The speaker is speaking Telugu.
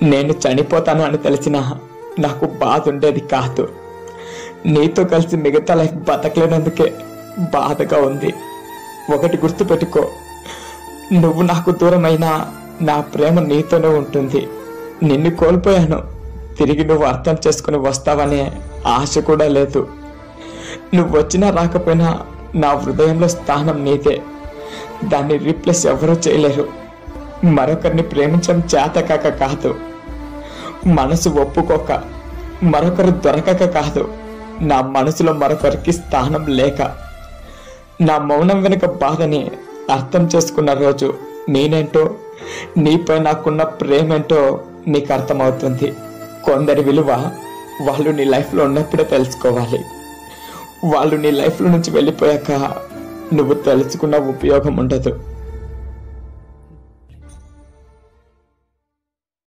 నేను చనిపోతాను అని తెలిసిన నాకు బాధ ఉండేది కాదు నీతో కలిసి మిగతా లైఫ్ బతకలేనందుకే బాధగా ఉంది ఒకటి గుర్తుపెట్టుకో నువ్వు నాకు దూరమైనా నా ప్రేమ నీతోనే ఉంటుంది నిన్ను కోల్పోయాను తిరిగి నువ్వు అర్థం చేసుకుని వస్తావనే ఆశ కూడా లేదు నువ్వు వచ్చినా రాకపోయినా నా హృదయంలో స్థానం నీదే దాన్ని రీప్లేస్ ఎవరూ చేయలేరు మరొకరిని ప్రేమించడం చేతకాక కాదు మనసు ఒప్పుకోక మరొకరు దొరకక కాదు నా మనసులో మరొకరికి స్థానం లేక నా మౌనం వెనుక బాధని అర్థం చేసుకున్న రోజు నేనేంటో నీపై నాకున్న ప్రేమేంటో నీకు అర్థమవుతుంది కొందరి విలువ వాళ్ళు నీ లైఫ్లో ఉన్నప్పుడే తెలుసుకోవాలి వాళ్ళు నీ లైఫ్లో నుంచి వెళ్ళిపోయాక నువ్వు తెలుసుకున్న ఉపయోగం ఉండదు